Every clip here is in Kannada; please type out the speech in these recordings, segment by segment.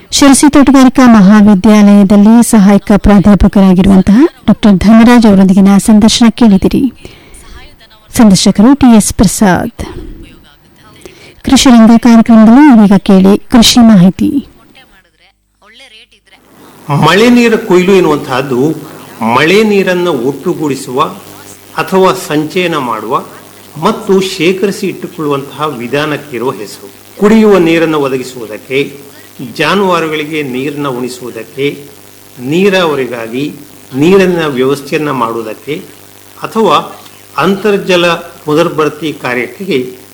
ಶಿರಸಿ ತೋಟಗಾರಿಕಾ ಮಹಾವಿದ್ಯಾಲಯದಲ್ಲಿ ಸಹಾಯಕ ಪ್ರಾಧ್ಯಾಪಕರಾಗಿರುವಂತಹ ಡಾಕ್ಟರ್ ಧನರಾಜ್ ಅವರೊಂದಿಗಿನ ಸಂದರ್ಶನ ಕೇಳಿದಿರಿ ಸಂದರ್ಶಕರು ಟಿಎಸ್ ಪ್ರಸಾದ್ ಕೃಷಿ ರಂಗ ಕಾರ್ಯಕ್ರಮದಲ್ಲಿ ಇದೀಗ ಕೇಳಿ ಕೃಷಿ ಮಾಹಿತಿ ಮಳೆ ನೀರ ಕೊಯ್ಲು ಎನ್ನುವಂತಹದ್ದು ಮಳೆ ನೀರನ್ನು ಒಟ್ಟುಗೂಡಿಸುವ ಅಥವಾ ಸಂಚಯನ ಮಾಡುವ ಮತ್ತು ಶೇಖರಿಸಿ ಇಟ್ಟುಕೊಳ್ಳುವಂತಹ ವಿಧಾನಕ್ಕಿರುವ ಹೆಸರು ಕುಡಿಯುವ ನೀರನ್ನು ಒದಗಿಸುವುದಕ್ಕೆ ಜಾನುವಾರುಗಳಿಗೆ ನೀರನ್ನು ಉಣಿಸುವುದಕ್ಕೆ ನೀರಾವರಿಗಾಗಿ ನೀರಿನ ವ್ಯವಸ್ಥೆಯನ್ನು ಮಾಡುವುದಕ್ಕೆ ಅಥವಾ ಅಂತರ್ಜಲ ಪುನರ್ಭರ್ತಿ ಕಾರ್ಯಕ್ಕೆ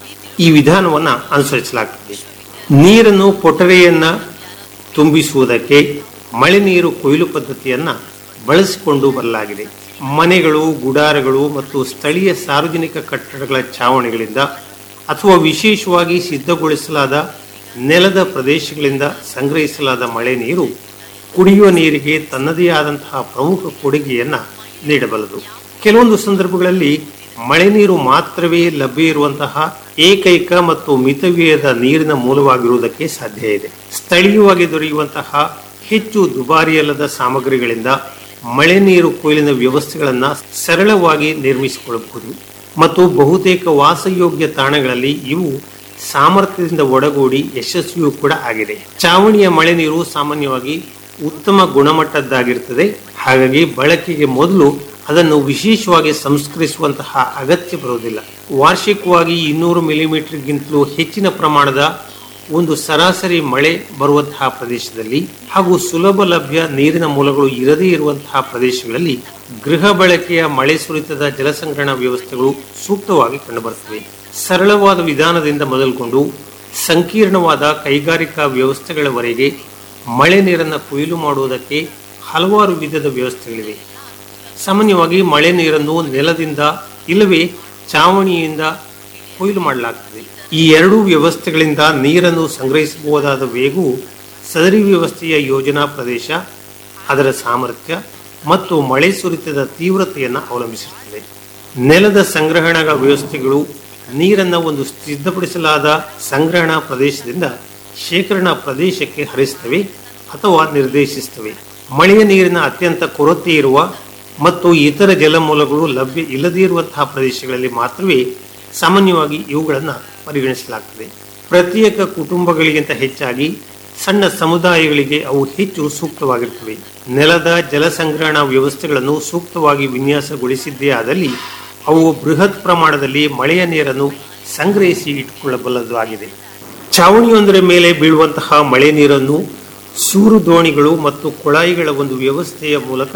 ಈ ವಿಧಾನವನ್ನು ಅನುಸರಿಸಲಾಗುತ್ತದೆ ನೀರನ್ನು ಪೊಟರೆಯನ್ನು ತುಂಬಿಸುವುದಕ್ಕೆ ಮಳೆ ನೀರು ಕೊಯ್ಲು ಪದ್ಧತಿಯನ್ನು ಬಳಸಿಕೊಂಡು ಬರಲಾಗಿದೆ ಮನೆಗಳು ಗುಡಾರಗಳು ಮತ್ತು ಸ್ಥಳೀಯ ಸಾರ್ವಜನಿಕ ಕಟ್ಟಡಗಳ ಚಾವಣಿಗಳಿಂದ ಅಥವಾ ವಿಶೇಷವಾಗಿ ಸಿದ್ಧಗೊಳಿಸಲಾದ ನೆಲದ ಪ್ರದೇಶಗಳಿಂದ ಸಂಗ್ರಹಿಸಲಾದ ಮಳೆ ನೀರು ಕುಡಿಯುವ ನೀರಿಗೆ ತನ್ನದೇ ಆದಂತಹ ಪ್ರಮುಖ ಕೊಡುಗೆಯನ್ನು ನೀಡಬಲ್ಲದು ಕೆಲವೊಂದು ಸಂದರ್ಭಗಳಲ್ಲಿ ಮಳೆ ನೀರು ಮಾತ್ರವೇ ಲಭ್ಯ ಇರುವಂತಹ ಏಕೈಕ ಮತ್ತು ಮಿತವ್ಯಯದ ನೀರಿನ ಮೂಲವಾಗಿರುವುದಕ್ಕೆ ಸಾಧ್ಯ ಇದೆ ಸ್ಥಳೀಯವಾಗಿ ದೊರೆಯುವಂತಹ ಹೆಚ್ಚು ದುಬಾರಿಯಲ್ಲದ ಸಾಮಗ್ರಿಗಳಿಂದ ಮಳೆ ನೀರು ಕೊಯ್ಲಿನ ವ್ಯವಸ್ಥೆಗಳನ್ನು ಸರಳವಾಗಿ ನಿರ್ಮಿಸಿಕೊಳ್ಳಬಹುದು ಮತ್ತು ಬಹುತೇಕ ವಾಸಯೋಗ್ಯ ತಾಣಗಳಲ್ಲಿ ಇವು ಸಾಮರ್ಥ್ಯದಿಂದ ಒಡಗೂಡಿ ಯಶಸ್ವಿಯೂ ಕೂಡ ಆಗಿದೆ ಚಾವಣಿಯ ಮಳೆ ನೀರು ಸಾಮಾನ್ಯವಾಗಿ ಉತ್ತಮ ಗುಣಮಟ್ಟದ್ದಾಗಿರುತ್ತದೆ ಹಾಗಾಗಿ ಬಳಕೆಗೆ ಮೊದಲು ಅದನ್ನು ವಿಶೇಷವಾಗಿ ಸಂಸ್ಕರಿಸುವಂತಹ ಅಗತ್ಯ ಬರುವುದಿಲ್ಲ ವಾರ್ಷಿಕವಾಗಿ ಇನ್ನೂರು ಮಿಲಿಮೀಟರ್ಗಿಂತಲೂ ಹೆಚ್ಚಿನ ಪ್ರಮಾಣದ ಒಂದು ಸರಾಸರಿ ಮಳೆ ಬರುವಂತಹ ಪ್ರದೇಶದಲ್ಲಿ ಹಾಗೂ ಸುಲಭ ಲಭ್ಯ ನೀರಿನ ಮೂಲಗಳು ಇರದೇ ಇರುವಂತಹ ಪ್ರದೇಶಗಳಲ್ಲಿ ಗೃಹ ಬಳಕೆಯ ಮಳೆ ಸುರಿತದ ಜಲಸಂಗ್ರಹಣಾ ವ್ಯವಸ್ಥೆಗಳು ಸೂಕ್ತವಾಗಿ ಕಂಡುಬರುತ್ತವೆ ಸರಳವಾದ ವಿಧಾನದಿಂದ ಮೊದಲುಗೊಂಡು ಸಂಕೀರ್ಣವಾದ ಕೈಗಾರಿಕಾ ವ್ಯವಸ್ಥೆಗಳವರೆಗೆ ಮಳೆ ನೀರನ್ನು ಕೊಯ್ಲು ಮಾಡುವುದಕ್ಕೆ ಹಲವಾರು ವಿಧದ ವ್ಯವಸ್ಥೆಗಳಿವೆ ಸಾಮಾನ್ಯವಾಗಿ ಮಳೆ ನೀರನ್ನು ನೆಲದಿಂದ ಇಲ್ಲವೇ ಚಾವಣಿಯಿಂದ ಕೊಯ್ಲು ಮಾಡಲಾಗ್ತದೆ ಈ ಎರಡೂ ವ್ಯವಸ್ಥೆಗಳಿಂದ ನೀರನ್ನು ಸಂಗ್ರಹಿಸಬಹುದಾದ ವೇಗವು ಸದರಿ ವ್ಯವಸ್ಥೆಯ ಯೋಜನಾ ಪ್ರದೇಶ ಅದರ ಸಾಮರ್ಥ್ಯ ಮತ್ತು ಮಳೆ ಸುರಿತದ ತೀವ್ರತೆಯನ್ನು ಅವಲಂಬಿಸಿರುತ್ತದೆ ನೆಲದ ಸಂಗ್ರಹಣಾ ವ್ಯವಸ್ಥೆಗಳು ನೀರನ್ನು ಒಂದು ಸಿದ್ಧಪಡಿಸಲಾದ ಸಂಗ್ರಹಣಾ ಪ್ರದೇಶದಿಂದ ಶೇಖರಣಾ ಪ್ರದೇಶಕ್ಕೆ ಹರಿಸುತ್ತವೆ ಅಥವಾ ನಿರ್ದೇಶಿಸುತ್ತವೆ ಮಳೆಯ ನೀರಿನ ಅತ್ಯಂತ ಕೊರತೆ ಇರುವ ಮತ್ತು ಇತರ ಜಲಮೂಲಗಳು ಲಭ್ಯ ಇಲ್ಲದೇ ಇರುವಂತಹ ಪ್ರದೇಶಗಳಲ್ಲಿ ಮಾತ್ರವೇ ಸಾಮಾನ್ಯವಾಗಿ ಇವುಗಳನ್ನು ಪರಿಗಣಿಸಲಾಗುತ್ತದೆ ಪ್ರತ್ಯೇಕ ಕುಟುಂಬಗಳಿಗಿಂತ ಹೆಚ್ಚಾಗಿ ಸಣ್ಣ ಸಮುದಾಯಗಳಿಗೆ ಅವು ಹೆಚ್ಚು ಸೂಕ್ತವಾಗಿರುತ್ತವೆ ನೆಲದ ಜಲ ಸಂಗ್ರಹಣಾ ವ್ಯವಸ್ಥೆಗಳನ್ನು ಸೂಕ್ತವಾಗಿ ವಿನ್ಯಾಸಗೊಳಿಸಿದ್ದೇ ಆದಲ್ಲಿ ಅವು ಬೃಹತ್ ಪ್ರಮಾಣದಲ್ಲಿ ಮಳೆಯ ನೀರನ್ನು ಸಂಗ್ರಹಿಸಿ ಇಟ್ಟುಕೊಳ್ಳಬಲ್ಲದು ಆಗಿದೆ ಚಾವಣಿಯೊಂದರ ಮೇಲೆ ಬೀಳುವಂತಹ ಮಳೆ ನೀರನ್ನು ಸೂರು ದೋಣಿಗಳು ಮತ್ತು ಕೊಳಾಯಿಗಳ ಒಂದು ವ್ಯವಸ್ಥೆಯ ಮೂಲಕ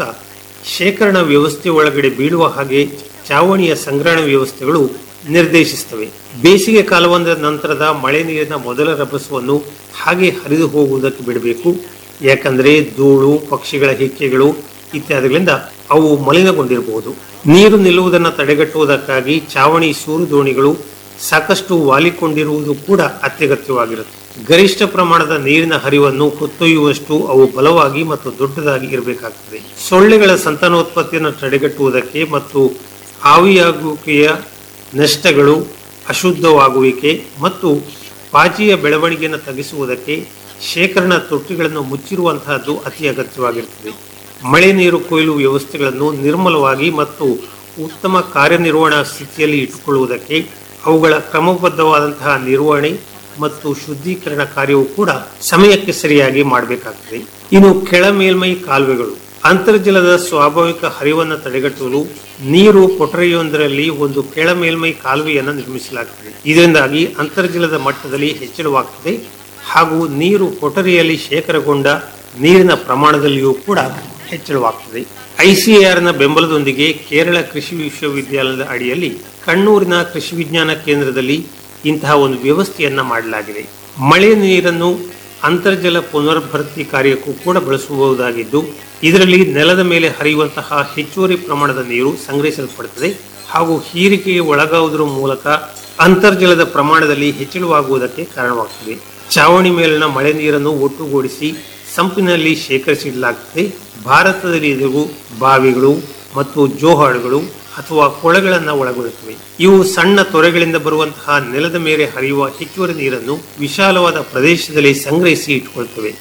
ಶೇಖರಣಾ ವ್ಯವಸ್ಥೆ ಒಳಗಡೆ ಬೀಳುವ ಹಾಗೆ ಚಾವಣಿಯ ಸಂಗ್ರಹಣಾ ವ್ಯವಸ್ಥೆಗಳು ನಿರ್ದೇಶಿಸುತ್ತವೆ ಬೇಸಿಗೆ ಕಾಲವೊಂದರ ನಂತರದ ಮಳೆ ನೀರಿನ ಮೊದಲ ರಭಸವನ್ನು ಹಾಗೆ ಹರಿದು ಹೋಗುವುದಕ್ಕೆ ಬಿಡಬೇಕು ಯಾಕಂದರೆ ಧೂಳು ಪಕ್ಷಿಗಳ ಹಿಕ್ಕೆಗಳು ಇತ್ಯಾದಿಗಳಿಂದ ಅವು ಮಲಿನಗೊಂಡಿರಬಹುದು ನೀರು ನಿಲ್ಲುವುದನ್ನು ತಡೆಗಟ್ಟುವುದಕ್ಕಾಗಿ ಚಾವಣಿ ಸೂರು ದೋಣಿಗಳು ಸಾಕಷ್ಟು ವಾಲಿಕೊಂಡಿರುವುದು ಕೂಡ ಅತ್ಯಗತ್ಯವಾಗಿರುತ್ತೆ ಗರಿಷ್ಠ ಪ್ರಮಾಣದ ನೀರಿನ ಹರಿವನ್ನು ಹೊತ್ತೊಯ್ಯುವಷ್ಟು ಅವು ಬಲವಾಗಿ ಮತ್ತು ದೊಡ್ಡದಾಗಿ ಇರಬೇಕಾಗ್ತದೆ ಸೊಳ್ಳೆಗಳ ಸಂತಾನೋತ್ಪತ್ತಿಯನ್ನು ತಡೆಗಟ್ಟುವುದಕ್ಕೆ ಮತ್ತು ಆವಿಯಾಗುವಿಕೆಯ ನಷ್ಟಗಳು ಅಶುದ್ಧವಾಗುವಿಕೆ ಮತ್ತು ಪಾಚಿಯ ಬೆಳವಣಿಗೆಯನ್ನು ತಗ್ಗಿಸುವುದಕ್ಕೆ ಶೇಖರಣಾ ತೊಟ್ಟಿಗಳನ್ನು ಮುಚ್ಚಿರುವಂತಹದ್ದು ಅತಿ ಅಗತ್ಯವಾಗಿರುತ್ತದೆ ಮಳೆ ನೀರು ಕೊಯ್ಲು ವ್ಯವಸ್ಥೆಗಳನ್ನು ನಿರ್ಮಲವಾಗಿ ಮತ್ತು ಉತ್ತಮ ಕಾರ್ಯನಿರ್ವಹಣಾ ಸ್ಥಿತಿಯಲ್ಲಿ ಇಟ್ಟುಕೊಳ್ಳುವುದಕ್ಕೆ ಅವುಗಳ ಕ್ರಮಬದ್ಧವಾದಂತಹ ನಿರ್ವಹಣೆ ಮತ್ತು ಶುದ್ಧೀಕರಣ ಕಾರ್ಯವು ಕೂಡ ಸಮಯಕ್ಕೆ ಸರಿಯಾಗಿ ಮಾಡಬೇಕಾಗ್ತದೆ ಇನ್ನು ಕೆಳ ಮೇಲ್ಮೈ ಕಾಲುವೆಗಳು ಅಂತರ್ಜಲದ ಸ್ವಾಭಾವಿಕ ಹರಿವನ್ನು ತಡೆಗಟ್ಟಲು ನೀರು ಕೊಠರೆಯೊಂದರಲ್ಲಿ ಒಂದು ಕೆಳ ಮೇಲ್ಮೈ ಕಾಲುವೆಯನ್ನು ನಿರ್ಮಿಸಲಾಗುತ್ತದೆ ಇದರಿಂದಾಗಿ ಅಂತರ್ಜಲದ ಮಟ್ಟದಲ್ಲಿ ಹೆಚ್ಚಳವಾಗ್ತದೆ ಹಾಗೂ ನೀರು ಕೊಠರಿಯಲ್ಲಿ ಶೇಖರಗೊಂಡ ನೀರಿನ ಪ್ರಮಾಣದಲ್ಲಿಯೂ ಕೂಡ ಹೆಚ್ಚಳವಾಗ್ತದೆ ಐಸಿಎಆರ್ನ ಬೆಂಬಲದೊಂದಿಗೆ ಕೇರಳ ಕೃಷಿ ವಿಶ್ವವಿದ್ಯಾಲಯದ ಅಡಿಯಲ್ಲಿ ಕಣ್ಣೂರಿನ ಕೃಷಿ ವಿಜ್ಞಾನ ಕೇಂದ್ರದಲ್ಲಿ ಇಂತಹ ಒಂದು ವ್ಯವಸ್ಥೆಯನ್ನ ಮಾಡಲಾಗಿದೆ ಮಳೆ ನೀರನ್ನು ಅಂತರ್ಜಲ ಪುನರ್ಭರ್ತಿ ಕಾರ್ಯಕ್ಕೂ ಕೂಡ ಬಳಸಬಹುದಾಗಿದ್ದು ಇದರಲ್ಲಿ ನೆಲದ ಮೇಲೆ ಹರಿಯುವಂತಹ ಹೆಚ್ಚುವರಿ ಪ್ರಮಾಣದ ನೀರು ಸಂಗ್ರಹಿಸಲ್ಪಡುತ್ತದೆ ಹಾಗೂ ಹೀರಿಕೆಗೆ ಒಳಗಾಗುವುದರ ಮೂಲಕ ಅಂತರ್ಜಲದ ಪ್ರಮಾಣದಲ್ಲಿ ಹೆಚ್ಚಳವಾಗುವುದಕ್ಕೆ ಕಾರಣವಾಗುತ್ತದೆ ಚಾವಣಿ ಮೇಲಿನ ಮಳೆ ನೀರನ್ನು ಒಟ್ಟುಗೂಡಿಸಿ ಸಂಪಿನಲ್ಲಿ ಶೇಖರಿಸಿಡಲಾಗುತ್ತದೆ ಭಾರತದಲ್ಲಿ ಇದು ಬಾವಿಗಳು ಮತ್ತು ಜೋಹಾಡುಗಳು ಅಥವಾ ಕೊಳಗಳನ್ನು ಒಳಗೊಳ್ಳುತ್ತವೆ ಇವು ಸಣ್ಣ ತೊರೆಗಳಿಂದ ಬರುವಂತಹ ನೆಲದ ಮೇಲೆ ಹರಿಯುವ ಹೆಚ್ಚುವರಿ ನೀರನ್ನು ವಿಶಾಲವಾದ ಪ್ರದೇಶದಲ್ಲಿ ಸಂಗ್ರಹಿಸಿ ಇಟ್ಟುಕೊಳ್ಳುತ್ತವೆ